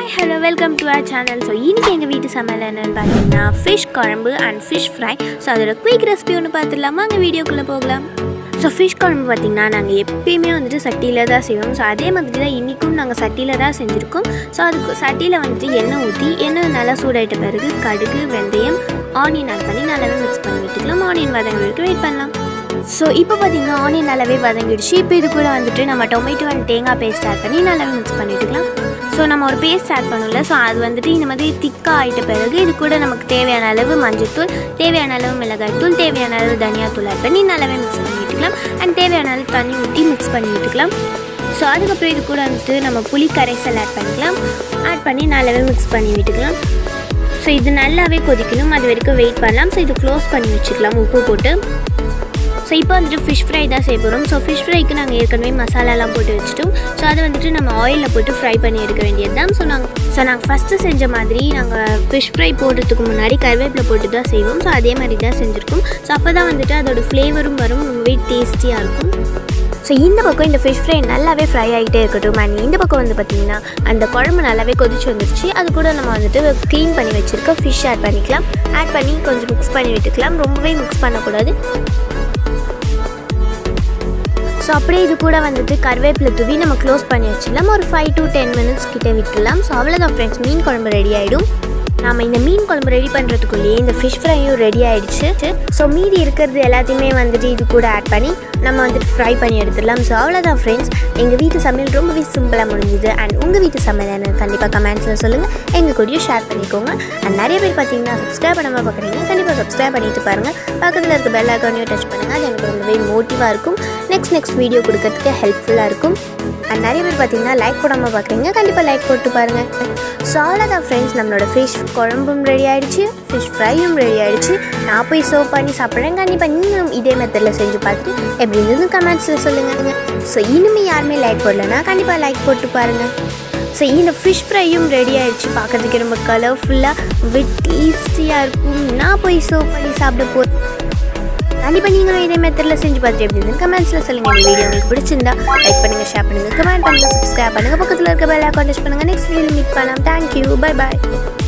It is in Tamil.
hello welcome to our channel so இன்றைக்கி எங்கள் வீட்டு சமையல் என்னென்னு பார்த்தீங்கன்னா ஃபிஷ் குழம்பு அண்ட் ஃபிஷ் ஃப்ரை ஸோ அதோட குயிக் ரெசிபி ஒன்று பார்த்துடலாமா அங்கே வீடியோக்குள்ளே போகலாம் ஸோ ஃபிஷ் குழம்பு பார்த்திங்கன்னா நாங்கள் எப்பயுமே வந்துட்டு சட்டியில் தான் செய்வோம் ஸோ அதே மாதிரி தான் இன்றைக்கும் நாங்கள் சட்டியில் தான் செஞ்சுருக்கோம் ஸோ அதுக்கு சட்டியில் வந்துட்டு எண்ணெய் ஊற்றி எண்ணெய் நல்லா சூடாயிட்ட பிறகு கடுகு வெந்தயம் ஆனியன் ஆட் பண்ணி நல்லாவே மிக்ஸ் பண்ணி விட்டுக்கலாம் ஆனியன் வதங்க வரைக்கும் வெயிட் பண்ணலாம் ஸோ இப்போ பார்த்தீங்கன்னா ஆனியன் நல்லாவே வதங்கிடுச்சு இப்போ இது கூட வந்துட்டு நம்ம டொமேட்டோ அண்ட் தேங்காய் பேஸ்ட் ஆட் பண்ணி நல்லாவே மிக்ஸ் பண்ணிட்டுக்கலாம் ஸோ நம்ம ஒரு பேஸ்ட் ஆட் பண்ணல ஸோ அது வந்துட்டு இந்த மாதிரி திக்காக ஆகிட்ட பிறகு இது கூட நமக்கு தேவையான அளவு மஞ்சள்தூள் தேவையான அளவு மிளகாய்த்தூள் தேவையான அளவு தனியாத்தூள் ஆட் பண்ணி நல்லாவே மிக்ஸ் பண்ணி விட்டுக்கலாம் அண்ட் தேவையான அளவு தண்ணி ஊற்றி மிக்ஸ் பண்ணி விட்டுக்கலாம் ஸோ அதுக்கப்புறம் இது கூட வந்துட்டு நம்ம புளி கரைசல் ஆட் பண்ணிக்கலாம் ஆட் பண்ணி நல்லாவே மிக்ஸ் பண்ணி விட்டுக்கலாம் ஸோ இது நல்லாவே கொதிக்கணும் அது வரைக்கும் வெயிட் பண்ணலாம் ஸோ இது க்ளோஸ் பண்ணி வச்சுக்கலாம் உப்பு போட்டு ஸோ இப்போ வந்துட்டு ஃபிஷ் ஃப்ரை தான் செய்ய போகிறோம் ஸோ ஃபிஷ் ஃப்ரைக்கு நாங்கள் ஏற்கனவே மசாலாலாம் போட்டு வச்சுட்டோம் ஸோ அதை வந்துட்டு நம்ம ஆயிலில் போட்டு ஃப்ரை பண்ணி எடுக்க வேண்டியது தான் ஸோ நாங்கள் ஸோ நாங்கள் ஃபஸ்ட்டு செஞ்ச மாதிரி நாங்கள் ஃபிஷ் ஃப்ரை போடுறதுக்கு முன்னாடி கருவேப்பிலை போட்டு தான் செய்வோம் ஸோ அதே மாதிரி தான் செஞ்சுருக்கோம் ஸோ அப்போ தான் வந்துட்டு அதோட ஃப்ளேவரும் வரும் ரொம்பவே டேஸ்டியாக இருக்கும் ஸோ இந்த பக்கம் இந்த ஃபிஷ் ஃப்ரை நல்லாவே ஃப்ரை ஆகிட்டே இருக்கட்டும் அண்ட் இந்த பக்கம் வந்து பார்த்திங்கன்னா அந்த குழம்பு நல்லாவே கொதிச்சு வந்துருச்சு அது கூட நம்ம வந்துட்டு க்ளீன் பண்ணி வச்சுருக்க ஃபிஷ் ஆட் பண்ணிக்கலாம் ஆட் பண்ணி கொஞ்சம் மிக்ஸ் பண்ணி விட்டுக்கலாம் ரொம்பவே மிக்ஸ் பண்ணக்கூடாது ஸோ அப்படியே இது கூட வந்துட்டு கருவேப்பிலை தூவி நம்ம க்ளோஸ் பண்ணி வச்சிடலாம் ஒரு ஃபைவ் டு டென் மினிட்ஸ் கிட்ட விட்டுடலாம் ஸோ அவ்வளோதான் ஃப்ரெண்ட்ஸ் மீன் குழம்பு ரெடி ஆகிடும் நம்ம இந்த மீன் குழம்பு ரெடி பண்ணுறதுக்குள்ளேயே இந்த ஃபிஷ் ஃப்ரையும் ரெடி ஆகிடுச்சு ஸோ மீதி இருக்கிறது எல்லாத்தையுமே வந்துட்டு இது கூட ஆட் பண்ணி நம்ம வந்துட்டு ஃப்ரை பண்ணி எடுத்துடலாம் ஸோ அவ்வளோதான் ஃப்ரெண்ட்ஸ் எங்கள் வீட்டு சமையல் ரொம்பவே சிம்பிளாக முடிஞ்சுது அண்ட் உங்கள் வீட்டு சமையல் என்ன கண்டிப்பாக கமெண்ட்ஸில் சொல்லுங்கள் எங்கள் கூடயும் ஷேர் பண்ணிக்கோங்க அண்ட் நிறைய பேர் பார்த்தீங்கன்னா சப்ஸ்கிரைப் பண்ணாமல் பார்க்குறீங்க கண்டிப்பாக சப்ஸ்கிரைப் பண்ணிட்டு பாருங்கள் பக்கத்தில் இருக்க பெல் ஐக்கானையும் டச் பண்ணுங்கள் அது எனக்கு ரொம்பவே மோட்டிவாக இருக்கும் நெக்ஸ்ட் நெக்ஸ்ட் வீடியோ கொடுக்கறதுக்கு ஹெல்ப்ஃபுல்லாக இருக்கும் அண்ட் நிறைய பேர் பார்த்தீங்கன்னா லைக் போடாமல் பார்க்குறீங்க கண்டிப்பாக லைக் போட்டு பாருங்கள் ஸோ அவ்வளோதான் ஃப்ரெண்ட்ஸ் நம்மளோட ஃபிஷ் குழம்பும் ரெடி ஆகிடுச்சு ஃபிஷ் ஃப்ரையும் ரெடி ஆகிடுச்சு நான் போய் சர்வ் பண்ணி சாப்பிட்றேன் கண்டிப்பாக நீங்களும் இதே மெத்தடில் செஞ்சு பார்த்துட்டு எப்படி இருந்தது கமெண்ட்ஸில் சொல்லுங்கள் ஸோ இனிமேல் யாருமே லைக் போடலன்னா கண்டிப்பாக லைக் போட்டு பாருங்கள் ஸோ இந்த ஃபிஷ் ஃப்ரையும் ரெடி ஆகிடுச்சு பார்க்கறதுக்கு ரொம்ப கலர்ஃபுல்லாக ரொம்ப டேஸ்டியாக இருக்கும் நான் போய் சர்வ் பண்ணி சாப்பிட போ கண்டிப்பாக நீங்களும் இதே மெத்தடில் செஞ்சு பார்த்துட்டு எப்படி இருந்து கமெண்ட்ஸில் சொல்லுங்கள் இந்த வீடியோ உங்களுக்கு பிடிச்சிருந்தா லைக் பண்ணுங்கள் ஷேர் பண்ணுங்கள் கமெண்ட் பண்ணுங்கள் சப்ஸ்கிரைப் பண்ணுங்கள் பக்கத்தில் இருக்க பெல் அக்கௌண்ட் பண்ணுங்கள் நெக்ஸ்ட் வீடியோ மீட் பண்ணலாம் தேங்க்யூ பை பாய்